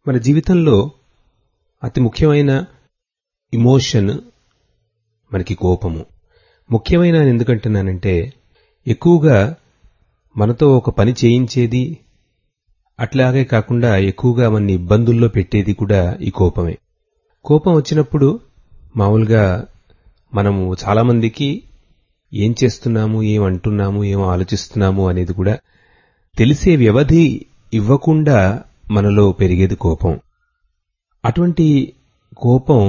మన జీవితంలో అతి ముఖ్యమైన ఇమోషన్ మనకి కోపము ముఖ్యమైన అని ఎందుకంటున్నానంటే ఎక్కువగా మనతో ఒక పని చేయించేది అట్లాగే కాకుండా ఎక్కువగా మన ఇబ్బందుల్లో పెట్టేది కూడా ఈ కోపమే కోపం వచ్చినప్పుడు మామూలుగా మనము చాలామందికి ఏం చేస్తున్నాము ఏం అంటున్నాము ఏం ఆలోచిస్తున్నాము అనేది కూడా తెలిసే వ్యవధి ఇవ్వకుండా మనలో పెరిగేది కోపం అటువంటి కోపం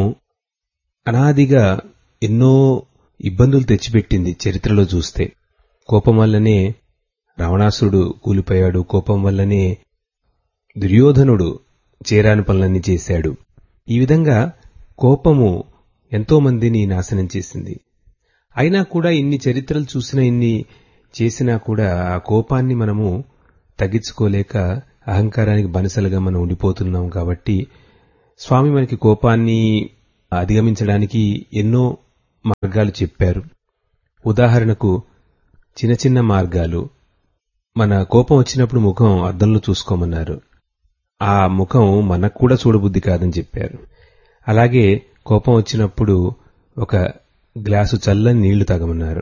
అనాదిగా ఎన్నో ఇబ్బందులు తెచ్చిపెట్టింది చరిత్రలో చూస్తే కోపం వల్లనే రావణాసుడు కూలిపోయాడు కోపం వల్లనే దుర్యోధనుడు చేరాని పనులన్నీ చేశాడు ఈ విధంగా కోపము ఎంతో మందిని నాశనం చేసింది అయినా కూడా ఇన్ని చరిత్రలు చూసినా ఇన్ని చేసినా కూడా ఆ కోపాన్ని మనము తగ్గించుకోలేక అహంకారానికి బనసలుగా మనం ఉండిపోతున్నాం కాబట్టి స్వామి మనకి కోపాన్ని అధిగమించడానికి ఎన్నో మార్గాలు చెప్పారు ఉదాహరణకు చిన్న చిన్న మార్గాలు మన కోపం వచ్చినప్పుడు ముఖం అద్దంలో చూసుకోమన్నారు ఆ ముఖం మనకు కూడా చూడబుద్ధి కాదని చెప్పారు అలాగే కోపం వచ్చినప్పుడు ఒక గ్లాసు చల్లని నీళ్లు తాగమన్నారు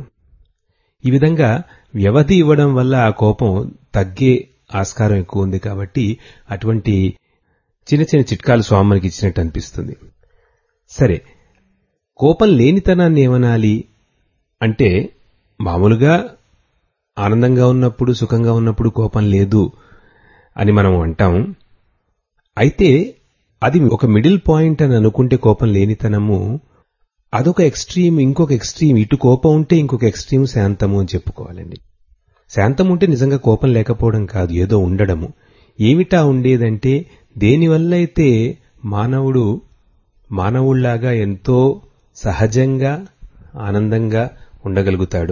ఈ విధంగా వ్యవధి ఇవ్వడం వల్ల ఆ కోపం తగ్గే ఆస్కారం ఎక్కువ ఉంది కాబట్టి అటువంటి చిన్న చిన్న చిట్కాలు స్వామి మనకి ఇచ్చినట్టు అనిపిస్తుంది సరే కోపం లేనితనాన్ని ఏమనాలి అంటే మామూలుగా ఆనందంగా ఉన్నప్పుడు సుఖంగా ఉన్నప్పుడు కోపం లేదు అని మనం అంటాం అయితే అది ఒక మిడిల్ పాయింట్ అని అనుకుంటే కోపం లేనితనము అదొక ఎక్స్ట్రీమ్ ఇంకొక ఎక్స్ట్రీమ్ ఇటు కోపం ఉంటే ఇంకొక ఎక్స్ట్రీమ్ శాంతము అని చెప్పుకోవాలండి శాంతం ఉంటే నిజంగా కోపం లేకపోవడం కాదు ఏదో ఉండడము ఏమిటా ఉండేదంటే దేనివల్ల అయితే మానవుడు మానవుళ్లాగా ఎంతో సహజంగా ఆనందంగా ఉండగలుగుతాడు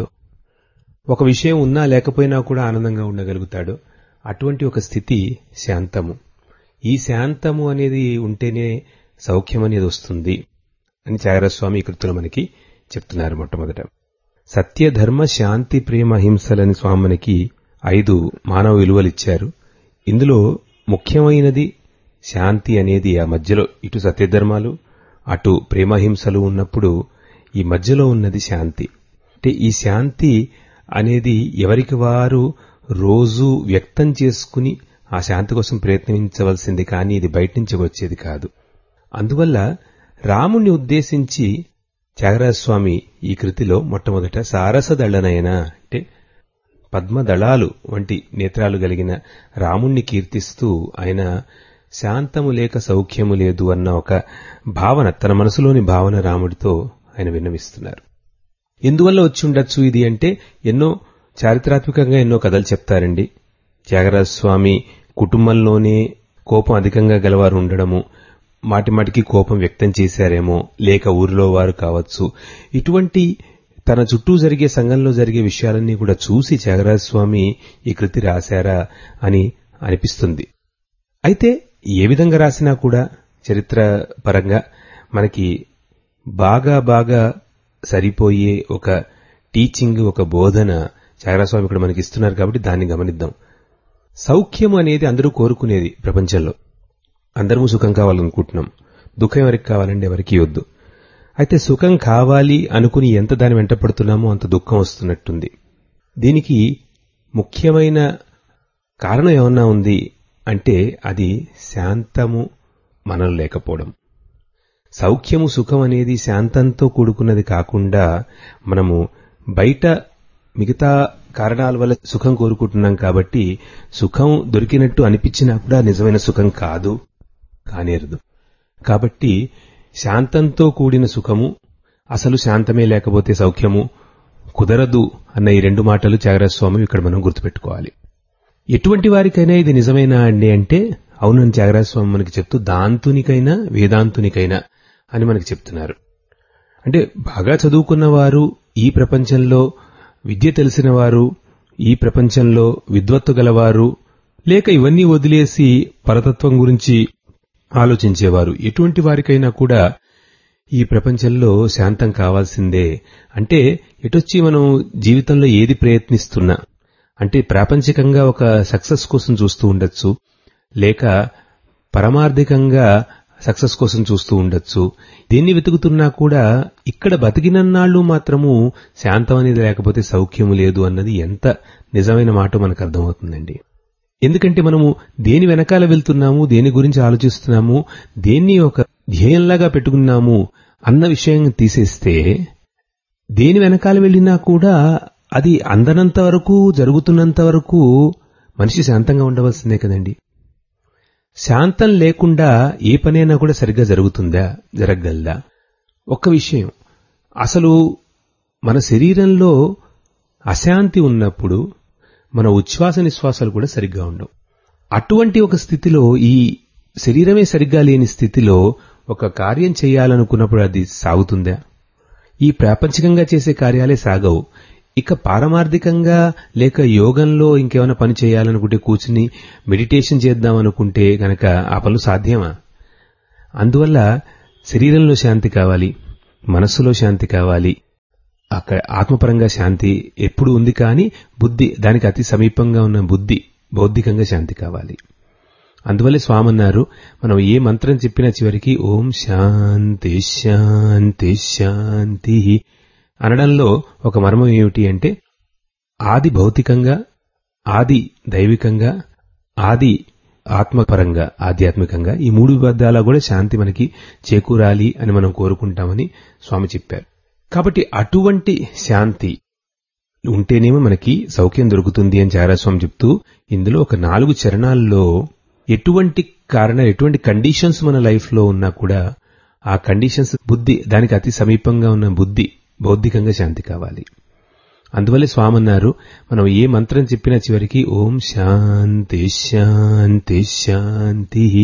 ఒక విషయం ఉన్నా లేకపోయినా కూడా ఆనందంగా ఉండగలుగుతాడు అటువంటి ఒక స్థితి శాంతము ఈ శాంతము అనేది ఉంటేనే సౌఖ్యం అనేది వస్తుంది అని త్యాగరాజస్వామి ఈ కృతులు మనకి చెప్తున్నారు మొట్టమొదట సత్య ధర్మ శాంతి ప్రేమ హింసలని స్వామి మనకి ఐదు మానవ విలువలిచ్చారు ఇందులో ముఖ్యమైనది శాంతి అనేది ఆ మధ్యలో ఇటు సత్యధర్మాలు అటు ప్రేమహింసలు ఉన్నప్పుడు ఈ మధ్యలో ఉన్నది శాంతి అంటే ఈ శాంతి అనేది ఎవరికి వారు రోజు వ్యక్తం చేసుకుని ఆ శాంతి కోసం ప్రయత్నించవలసింది కానీ ఇది బయట నుంచి వచ్చేది కాదు అందువల్ల రాముణ్ణి ఉద్దేశించి త్యాగరాజస్వామి ఈ కృతిలో మొట్టమొదట సారసదళనయన అంటే పద్మదళాలు వంటి నేత్రాలు కలిగిన రాముణ్ణి కీర్తిస్తూ ఆయన శాంతము లేక సౌఖ్యము లేదు అన్న ఒక భావన తన మనసులోని భావన రాముడితో ఆయన విన్నవిస్తున్నారు ఎందువల్ల వచ్చి ఉండొచ్చు ఇది అంటే ఎన్నో చారిత్రాత్మకంగా ఎన్నో కథలు చెప్తారండి త్యాగరాజస్వామి కుటుంబంలోనే కోపం అధికంగా గలవారు ఉండడము మాటి మాటికి కోపం వ్యక్తం చేశారేమో లేక ఊరిలో వారు కావచ్చు ఇటువంటి తన చుట్టూ జరిగే సంఘంలో జరిగే విషయాలన్నీ కూడా చూసి త్యాగరాజస్వామి ఈ కృతి రాశారా అని అనిపిస్తుంది అయితే ఏ విధంగా రాసినా కూడా చరిత్ర పరంగా మనకి బాగా బాగా సరిపోయే ఒక టీచింగ్ ఒక బోధన త్యాగరాజస్వామి ఇక్కడ మనకి ఇస్తున్నారు కాబట్టి దాన్ని గమనిద్దాం సౌఖ్యం అనేది అందరూ కోరుకునేది ప్రపంచంలో అందరము సుఖం కావాలనుకుంటున్నాం దుఃఖం ఎవరికి కావాలండి ఎవరికి వద్దు అయితే సుఖం కావాలి అనుకుని ఎంత దాని వెంట పడుతున్నామో అంత దుఃఖం వస్తున్నట్టుంది దీనికి ముఖ్యమైన కారణం ఏమన్నా ఉంది అంటే అది శాంతము మనలో లేకపోవడం సౌఖ్యము సుఖం అనేది శాంతంతో కూడుకున్నది కాకుండా మనము బయట మిగతా కారణాల వల్ల సుఖం కోరుకుంటున్నాం కాబట్టి సుఖం దొరికినట్టు అనిపించినా కూడా నిజమైన సుఖం కాదు కానేరదు కాబట్టి శాంతంతో కూడిన సుఖము అసలు శాంతమే లేకపోతే సౌఖ్యము కుదరదు అన్న ఈ రెండు మాటలు త్యాగరాజస్వామి ఇక్కడ మనం గుర్తుపెట్టుకోవాలి ఎటువంటి వారికైనా ఇది నిజమేనా అండి అంటే అవునని త్యాగరాజస్వామి మనకి చెప్తూ దాంతునికైనా వేదాంతునికైనా అని మనకి చెప్తున్నారు అంటే బాగా చదువుకున్న వారు ఈ ప్రపంచంలో విద్య తెలిసిన వారు ఈ ప్రపంచంలో విద్వత్తు గలవారు లేక ఇవన్నీ వదిలేసి పరతత్వం గురించి ఆలోచించేవారు ఎటువంటి వారికైనా కూడా ఈ ప్రపంచంలో శాంతం కావాల్సిందే అంటే ఎటొచ్చి మనం జీవితంలో ఏది ప్రయత్నిస్తున్నా అంటే ప్రాపంచికంగా ఒక సక్సెస్ కోసం చూస్తూ ఉండొచ్చు లేక పరమార్థికంగా సక్సెస్ కోసం చూస్తూ ఉండొచ్చు దేన్ని వెతుకుతున్నా కూడా ఇక్కడ బతికినన్నాళ్ళు మాత్రము శాంతం అనేది లేకపోతే సౌఖ్యము లేదు అన్నది ఎంత నిజమైన మాట మనకు అర్థమవుతుందండి ఎందుకంటే మనము దేని వెనకాల వెళ్తున్నాము దేని గురించి ఆలోచిస్తున్నాము దేన్ని ఒక ధ్యేయంలాగా పెట్టుకున్నాము అన్న విషయం తీసేస్తే దేని వెనకాల వెళ్ళినా కూడా అది అందనంత వరకు జరుగుతున్నంత వరకు మనిషి శాంతంగా ఉండవలసిందే కదండి శాంతం లేకుండా ఏ పనైనా కూడా సరిగ్గా జరుగుతుందా జరగగలదా ఒక్క విషయం అసలు మన శరీరంలో అశాంతి ఉన్నప్పుడు మన ఉచ్ఛ్వాస నిశ్వాసాలు కూడా సరిగ్గా ఉండవు అటువంటి ఒక స్థితిలో ఈ శరీరమే సరిగ్గా లేని స్థితిలో ఒక కార్యం చేయాలనుకున్నప్పుడు అది సాగుతుందా ఈ ప్రాపంచికంగా చేసే కార్యాలే సాగవు ఇక పారమార్థికంగా లేక యోగంలో ఇంకేమైనా పని చేయాలనుకుంటే కూర్చుని మెడిటేషన్ చేద్దాం అనుకుంటే గనక ఆ పనులు సాధ్యమా అందువల్ల శరీరంలో శాంతి కావాలి మనస్సులో శాంతి కావాలి అక్కడ ఆత్మపరంగా శాంతి ఎప్పుడు ఉంది కానీ బుద్ధి దానికి అతి సమీపంగా ఉన్న బుద్ధి బౌద్ధికంగా శాంతి కావాలి అందువల్లే స్వామి అన్నారు మనం ఏ మంత్రం చెప్పినా చివరికి ఓం శాంతి శాంతి శాంతి అనడంలో ఒక మర్మం ఏమిటి అంటే ఆది భౌతికంగా ఆది దైవికంగా ఆది ఆత్మపరంగా ఆధ్యాత్మికంగా ఈ మూడు విభాగాల కూడా శాంతి మనకి చేకూరాలి అని మనం కోరుకుంటామని స్వామి చెప్పారు కాబట్టి అటువంటి శాంతి ఉంటేనేమో మనకి సౌఖ్యం దొరుకుతుంది అని చారాస్వామి చెప్తూ ఇందులో ఒక నాలుగు చరణాల్లో ఎటువంటి కారణాలు ఎటువంటి కండిషన్స్ మన లైఫ్లో ఉన్నా కూడా ఆ కండిషన్స్ బుద్ధి దానికి అతి సమీపంగా ఉన్న బుద్ధి బౌద్ధికంగా శాంతి కావాలి అందువల్లే స్వామి అన్నారు మనం ఏ మంత్రం చెప్పినా చివరికి ఓం శాంతి శాంతి శాంతి